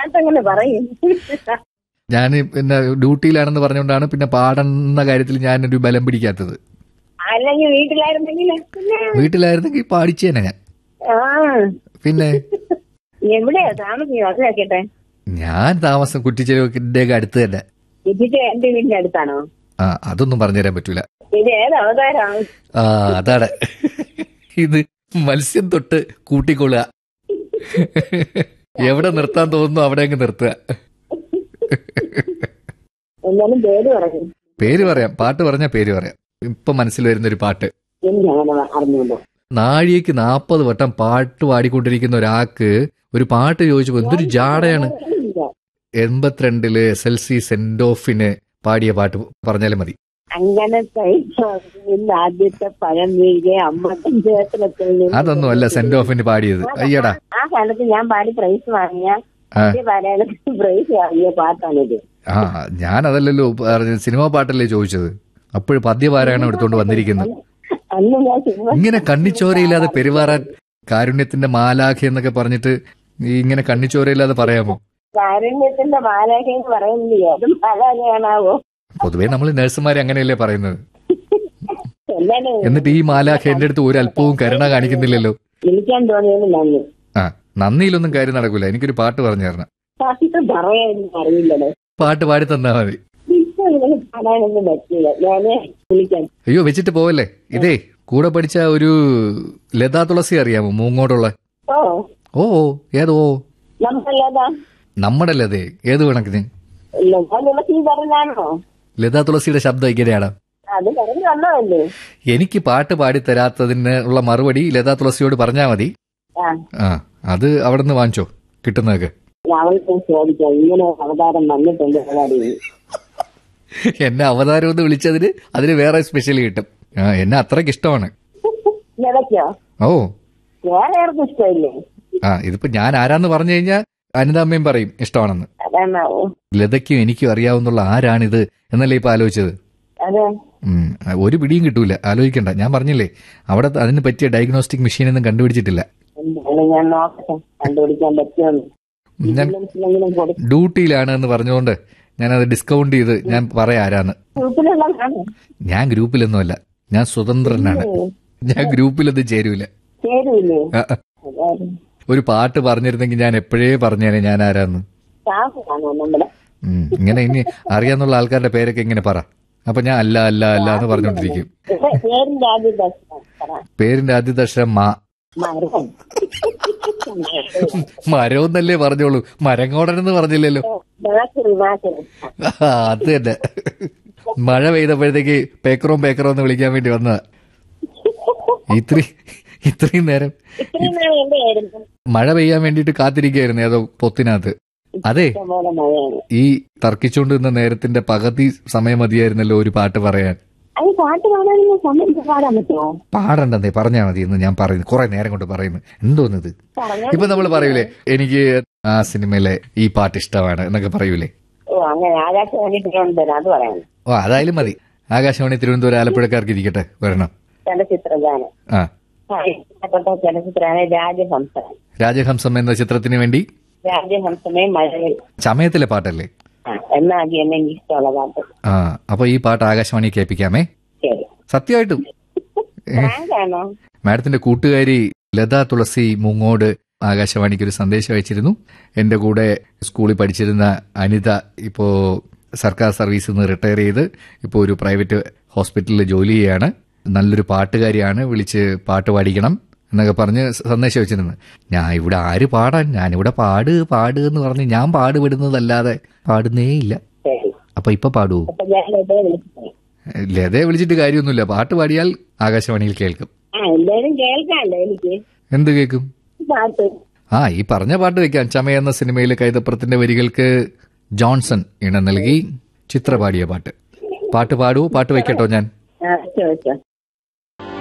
പാട്ടങ്ങനെ പറയും ഞാൻ പിന്നെ ഡ്യൂട്ടിയിലാണെന്ന് പറഞ്ഞുകൊണ്ടാണ് പിന്നെ പാടുന്ന കാര്യത്തിൽ ഞാൻ ഒരു ബലം പിടിക്കാത്തത് അല്ലെങ്കിൽ വീട്ടിലായിരുന്നെങ്കിൽ പിന്നെ വീട്ടിലായിരുന്നെങ്കിൽ പാടിച്ചേനെ ഞാൻ ആ പിന്നെ എവിടെയാ താമസിക്കും അത് കേക്കട്ടെ ഞാൻ താമസം കുറ്റിച്ചെരുവിന്റെ അടുത്ത് തന്നെ ഇതിന്റെ എന്റെ വീടിന്റെ അടുത്താണോ ആ അതൊന്നും പറഞ്ഞുതരാൻ പറ്റൂല ഇത് ഏത് അവതാരമാണ് ആ അതാണ് ഇത് മത്സ്യം തൊട്ട് കൂട്ടിക്കൊള്ളുക എവിടെ നിർത്താൻ തോന്നുന്നു അവിടെ അങ്ങ് നിർത്തുക എന്നാലും പേര് പറയും പേര് പറയാം പാട്ട് പറഞ്ഞ പേര് പറയാം ഇപ്പൊ മനസ്സിൽ വരുന്ന ഒരു പാട്ട് എനിക്കങ്ങനെ അറിഞ്ഞുണ്ടോ നാഴികക്ക് നാൽപ്പത് വട്ടം പാട്ട് പാടിക്കൊണ്ടിരിക്കുന്ന ഒരാൾക്ക് ഒരു പാട്ട് ചോദിച്ചപ്പോ എന്തൊരു ജാടയാണ് എൺപത്തിരണ്ടില് എസ് എൽ സി സെന്റ് ഓഫിന് പാടിയ പാട്ട് പറഞ്ഞാലും മതി അങ്ങനെ ഇന്ന് ആദ്യത്തെ പഴം വീഴുക അമ്പത്തഞ്ചേത്തിലത്തിൽ അതൊന്നും അല്ല സെന്റ് ഓഫിന് പാടിയത് അയ്യടാ ആ കാലത്ത് ഞാൻ പാടി പ്രൈസ് വാങ്ങിയ ആ. പാരായണത്തിൽ പ്രൈസ് വാങ്ങിയ പാട്ടാണിത് ആ ഞാൻ അതല്ലല്ലോ പറഞ്ഞത് സിനിമാ പാട്ടല്ലേ ചോദിച്ചത് അപ്പോഴും പദ്യപാരായണം എടുത്തോണ്ട് വന്നിരിക്കുന്നത് അന്ന് ഞാൻ സിനിമ ഇങ്ങനെ കണ്ണിച്ചോരയില്ലാതെ പെരുമാറാൻ കാരുണ്യത്തിന്റെ മാലാഖ എന്നൊക്കെ പറഞ്ഞിട്ട് ഈ ഇങ്ങനെ കണ്ണിച്ചോരയില്ലാതെ പറയാമോ കാരുണ്യത്തിന്റെ മാലാഖ എന്ന് പറയുന്നത് ഏത് മാലാഖയാണാവോ പൊതുവേ നമ്മൾ നഴ്സുമാരെ അങ്ങനെയല്ലേ പറയുന്നത് എന്താണ് എന്നിട്ട് ഈ മാലാഖ എന്റെ അടുത്ത് ഒരു അല്പവും കരുണ കാണിക്കുന്നില്ലല്ലോ വിളിക്കാൻ തോന്നിയത് നന്ദി ആ നന്ദിയിലൊന്നും കാര്യം നടക്കൂല എനിക്കൊരു പാട്ട് പറഞ്ഞു തരണം പാട്ട് പറയാനൊന്നും അറിയില്ലല്ലോ പാട്ട് പാടി തന്നാ മതി ഇപ്പൊ ഇതിന് പാടാനൊന്നും പറ്റില്ല ഞാന് വിളിക്കാം അയ്യോ വെച്ചിട്ട് പോവല്ലേ ഇതേ കൂടെ പഠിച്ച ഒരു ലതാ തുളസി അറിയാമോ മൂങ്ങോടുള്ള ഓ ഓ ഓ ഏതോ നമ്മളല്ലാതാ നമ്മുടെ ലതേ ഏത് കണക്കിന് ലതാ തുളസി പറഞ്ഞാണോ ലതാ തുളസിയുടെ ശബ്ദം ഇങ്ങനെയാണ് അത് പറഞ്ഞു വന്നതല്ലേ എനിക്ക് പാട്ട് പാടി തരാത്തതിന് ഉള്ള മറുപടി ലതാ തുളസിയോട് പറഞ്ഞാ മതി ആ ആ അത് അവിടെ നിന്ന് വാങ്ങിച്ചോ കിട്ടുന്നതൊക്കെ അവൾക്ക് ചോദിക്കാം ഇങ്ങനെ ഒരു അവതാരം വന്നിട്ടുണ്ട് പരിപാടി എന്നെ അവതാരം എന്ന് വിളിച്ചതിന് അതിന് വേറെ സ്പെഷ്യൽ കിട്ടും ആ എന്നെ അത്രയ്ക്ക് ഇഷ്ടമാണ് ലതയ്ക്കോ ഓ വേറെ ആർക്കും ഇഷ്ടമില്ലേ ആ ഇതിപ്പോ ഞാൻ ആരാന്ന് പറഞ്ഞു കഴിഞ്ഞാൽ അനിതാമ്മയും പറയും ഇഷ്ടമാണെന്ന് അതാണാവോ ലതയ്ക്കും എനിക്കും അറിയാവുന്നുള്ള ആരാണിത് എന്നല്ലേ ഇപ്പൊ ആലോചിച്ചത് അതെ ഉം, ഒരു പിടിയും കിട്ടൂല ആലോചിക്കണ്ട ഞാൻ പറഞ്ഞില്ലേ അവിടെ അതിന് പറ്റിയ ഡയഗ്നോസ്റ്റിക് മെഷീൻ ഒന്നും കണ്ടുപിടിച്ചിട്ടില്ല എന്തായാലും ഞാൻ നോക്കട്ടെ കണ്ടുപിടിക്കാൻ പറ്റുമെന്ന് ഞാൻ എന്തെങ്കിലും കൊടുക്കും ഡ്യൂട്ടിയിലാണ് എന്ന് പറഞ്ഞുകൊണ്ട് ഞാനത് ഡിസ്കൗണ്ട് ചെയ്ത് ഞാൻ പറയാം ആരാന്ന് ഗ്രൂപ്പിലുള്ള കാണും ഞാൻ ഗ്രൂപ്പിലൊന്നുമല്ല ഞാൻ സ്വതന്ത്രനാണ് ഞാൻ ഗ്രൂപ്പിലൊന്നും ചേരൂല ചേരൂല്ലേ ആ, ആ. അതായത് ഒരു പാട്ട് പറഞ്ഞിരുന്നെങ്കിൽ ഞാൻ എപ്പോഴേ പറഞ്ഞേനെ ഞാൻ ആരാന്ന് സ്റ്റാഫ് കാണോ നമ്മുടെ ഉം, ഇങ്ങനെ ഇനി അറിയാന്നുള്ള ആൾക്കാരുടെ പേരൊക്കെ ഇങ്ങനെ പറ അപ്പൊ ഞാൻ അല്ല അല്ല അല്ല എന്ന് പറഞ്ഞോണ്ടിരിക്കും ഇത് പേരിന്റെ ആദ്യ ദർശനം പറ പേരിന്റെ ആദ്യത്തെ അക്ഷരം മാ മരം മരം എന്നല്ലേ പറഞ്ഞോളൂ മരങ്ങോടൻ എന്ന് പറഞ്ഞില്ലല്ലോ നാശരി നാശരി ആ, അത് തന്നെ മഴ പെയ്തപ്പോഴത്തേക്ക് പേക്കറോ പേക്കറോ എന്ന് വിളിക്കാൻ വേണ്ടി വന്നതാ ഇത്രയും ഇത്രയും നേരം ഇത്രയും നാൾ എവിടെയായിരുന്നു മഴ പെയ്യാൻ വേണ്ടിയിട്ട് കാത്തിരിക്കുകയായിരുന്നു ഏതോ പൊത്തിനകത്ത് അതെ ഇഷ്ടംപോലെ മഴയാണ് ഈ തർക്കിച്ചുകൊണ്ട് നിന്ന നേരത്തിന്റെ പകുതി സമയം മതിയായിരുന്നല്ലോ ഒരു പാട്ട് പറയാൻ അത് പാട്ട് പാടാനുള്ള സമയം പാടാൻ പറ്റുമോ പാടണ്ടെന്നേ പറഞ്ഞാ മതി എന്ന് ഞാൻ പറയുന്നു കുറെ നേരം കൊണ്ട് പറയുന്നു എന്തോന്നത് പറഞ്ഞാ ഇപ്പൊ നമ്മൾ പറയൂലേ എനിക്ക് ആ സിനിമയിലെ ഈ പാട്ട് ഇഷ്ടമാണ് എന്നൊക്കെ പറയൂലേ ഓ അങ്ങനെ ആകാശവാണി തിരുവനന്തപുരം അത് പറയാം ഓ അതായാലും മതി ആകാശവാണി തിരുവനന്തപുരം ആലപ്പുഴക്കാർക്ക് ഇരിക്കട്ടെ വരണം ചലച്ചിത്രഗാനം ആ ആ, ഇഷ്ടപ്പെട്ട ചലച്ചിത്രമാണ് രാജഹംസം രാജഹംസം എന്ന ചിത്രത്തിന് വേണ്ടി രാജഹംസമേ മഴവിൽ ചമയത്തിലെ പാട്ടല്ലേ ആ എന്നാകി എന്നെ എനിക്ക് ഇഷ്ടമുള്ള പാട്ട് ആ അപ്പൊ ഈ പാട്ട് ആകാശവാണി കേൾപ്പിക്കാമേ ശരി സത്യമായിട്ടും പ്രാങ്കാണോ മാഡത്തിന്റെ കൂട്ടുകാരി ലതാ തുളസി മുങ്ങോട് ആകാശവാണിക്ക് ഒരു സന്ദേശം അയച്ചിരുന്നു എന്റെ കൂടെ സ്കൂളിൽ പഠിച്ചിരുന്ന അനിത ഇപ്പോ സർക്കാർ സർവീസിൽ നിന്ന് റിട്ടയർ ചെയ്ത് ഇപ്പോൾ ഒരു പ്രൈവറ്റ് ഹോസ്പിറ്റലിൽ ജോലി ചെയ്യാണ് നല്ലൊരു പാട്ടുകാരിയാണ് വിളിച്ച് പാട്ട് പാടിക്കണം എന്നൊക്കെ പറഞ്ഞ് സന്ദേശം വെച്ചിരുന്നു ഞാൻ ഇവിടെ ആര് പാടാൻ ഞാനിവിടെ പാട് പാട് എന്ന് പറഞ്ഞ് ഞാൻ പാടുപെടുന്നതല്ലാതെ പാടുന്നേ ഇല്ല ശരി അപ്പൊ ഇപ്പൊ പാടുവോ അപ്പൊ ഞാൻ ഇതേ വിളിച്ചു ലതയെ വിളിച്ചിട്ട് കാര്യമൊന്നുമില്ല പാട്ട് പാടിയാൽ ആകാശവാണിയിൽ കേൾക്കും ആ എന്തായാലും കേൾക്കാമല്ലോ എനിക്ക് എന്ത് കേൾക്കും പാട്ട് ആ ഈ പറഞ്ഞ പാട്ട് വെക്കാം ചമയ എന്ന സിനിമയിലെ കൈതപ്പുറത്തിന്റെ വരികൾക്ക് ജോൺസൺ ഇണ നൽകി ചിത്ര പാടിയ പാട്ട് പാട്ട് പാടൂ പാട്ട് വെക്കട്ടോ ഞാൻ ആ ചോദിച്ചോ